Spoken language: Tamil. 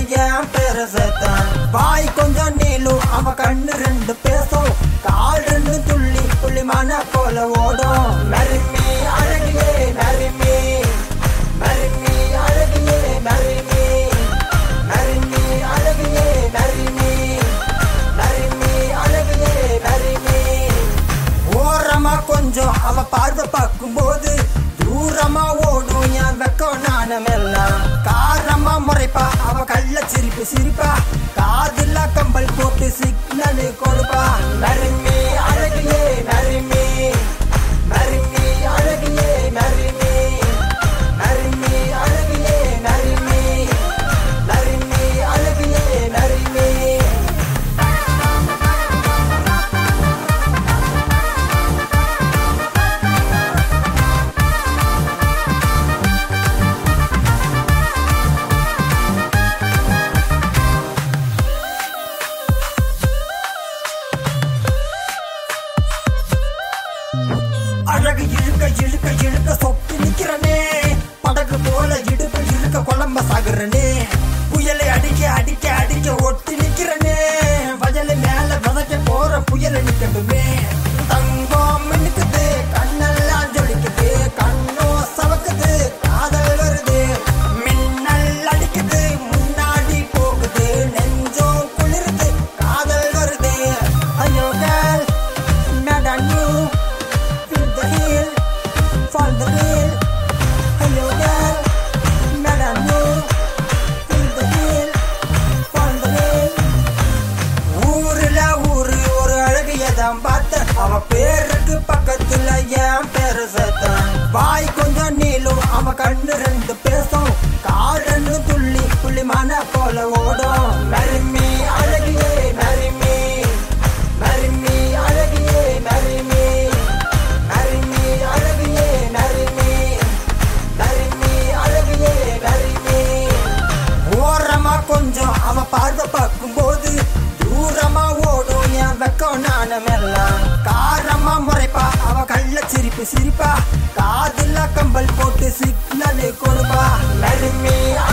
என் பேர சேர்த்தான் வாய் கொஞ்சம் நீளும் அவன் கண்ணு ரெண்டு பேசும் கால் ரெண்டு துள்ளி புள்ளிமான போல ஓடும் மருமி அழகியே மருமி மருமி அழகியே மருமி மருமி அழகியே மருமி மருமி அழகியே மருமி ஓரமா கொஞ்சம் அவ பார்வை பார்க்கும்போது தூரமா ஓடும் என் வெக்கம் நாணமெல்லாம் காரமா முறைப்பா அவ கள்ள சிரிப்பு சிரிப்பா காதுல கம்பல் போட்டு சிக்னல் கொடுப்பா நறுமி அழகியே நறுமி நறுமி அழகியே நறுமி நறுமி அழகியே நறுமி நறுமி அழகியே நறுமி அழகு இழுக்க இழுக்க இழுக்க சொப்பி நிக்கிறனே படகு போல இடுப்பு இழுக்க குழம்ப சாகுறனே புயலை அடிக்க அடிக்க அடிக்க ஒட்டி நிக்கிறனே வயலை மேல வதக்க போற புயலை நிக்கட்டுமே தங்கம் மின்னுக்குது கண்ணெல்லாம் ஜொலிக்குது கண்ணோ சவக்குது காதல் வருது மின்னல் அடிக்குது முன்னாடி போகுது நெஞ்சோ குளிருது காதல் வருது ஐயோ கேள் madam you Feel the heel, fall the wheel. Hello girl, madam you. Feel the heel, fall the wheel. ஊருல ஊரு ஒரு அழகியதான் பார்த்த அவ பேருக்கு பக்கத்துல என் பேரு சேர்த்தான் வாய் கொஞ்சம் நீளும் அவ கண்ணு ரெண்டு பேசும் கால் ரெண்டு துள்ளி புள்ளிமான போல ஓடும் மருமி அழகியே மருமி மருமி அழகியே மருமி நறுமி அழகியே நறுமி நறுமி அழகியே நறுமி ஓரமா கொஞ்சம் அவ பார்வை பார்க்கும்போது தூரமா ஓடும் என் வெக்கம் நாணமெல்லாம் காரமா முறைப்பா அவ கள்ள சிரிப்பு சிரிப்பா காதுல கம்பல் போட்டு சிக்னல் கொடுப்பா நறுமி